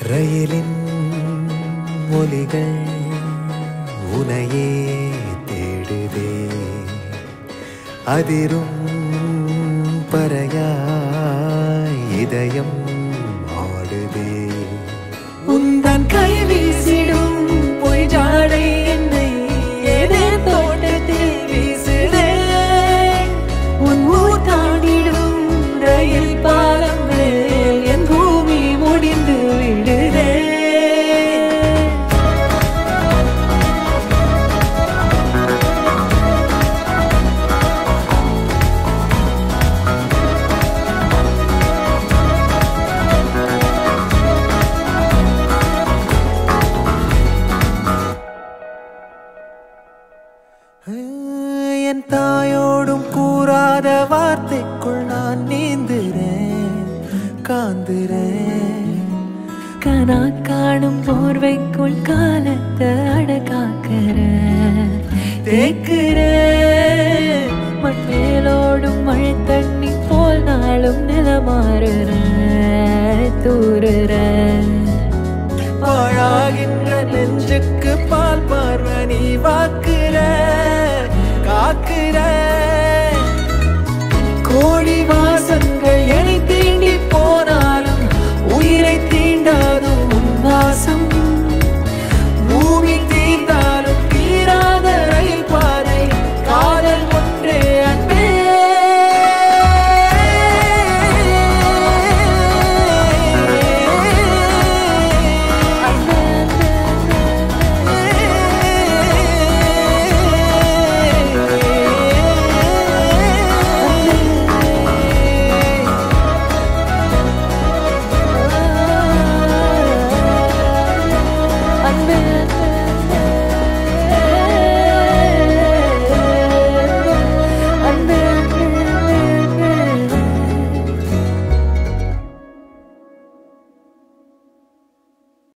ரயிலின் ஒலிகள் உனையே தேடுதே அதிரும் பறையாய் இதயம் ஆடுதே உந்தன் கை வீசிடும் பொய் ஜாடை என்னை ஏதே தோட்டத்தில் வீசுதே உன் ஊர் தாண்டிடும் ரயில் பாலம் மேல் என் பூமி முடிந்து விடுதே என் தாயோடும் கூறாத வார்த்தைக்குள் நான் நீந்துறேன் காந்துறேன் கனா காணும் போர்வைக்குள் காலத்தை அடகாக்கிற தேக்குற மண்மேலோடும் மழை தண்ணி போல் நாளும் நிலமாறுற தூறுற பாழாகின்ற